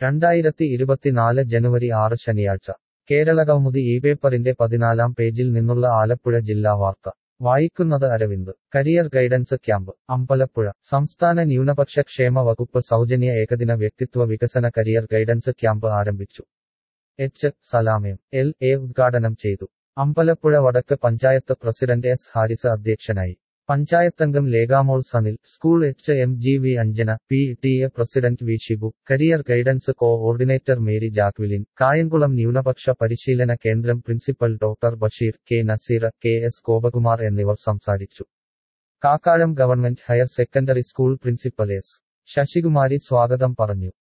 രണ്ടായിരത്തി ഇരുപത്തിനാല് ജനുവരി ആറ് ശനിയാഴ്ച കേരളകൗമുദി ഈ പേപ്പറിന്റെ പതിനാലാം പേജിൽ നിന്നുള്ള ആലപ്പുഴ ജില്ലാ വാർത്ത വായിക്കുന്നത് Aravind career guidance camp Ambalappuzha സംസ്ഥാന ന്യൂനപക്ഷ ക്ഷേമ വകുപ്പ് സൗജന്യ ഏകദിന വ്യക്തിത്വ വികസന കരിയർ ഗൈഡൻസ് ക്യാമ്പ് ആരംഭിച്ചു എച്ച് സലാമയം എൽ എ ഉദ്ഘാടനം ചെയ്തു അമ്പലപ്പുഴ വടക്ക് പഞ്ചായത്ത് പ്രസിഡന്റ് എസ് ഹാരിസ് അധ്യക്ഷനായി പഞ്ചായത്തംഗം Lekhamol Sanil school H M G V Anjana P T A president V Shibu career guidance coordinator Mary Jacqueline Kayamkulam ന്യൂനപക്ഷ പരിശീലന കേന്ദ്രം principal doctor Basheer K Nazeer K S Gopakumar എന്നിവർ സംസാരിച്ചു Kakkazham government higher secondary school principal S Sasikumari സ്വാഗതം പറഞ്ഞു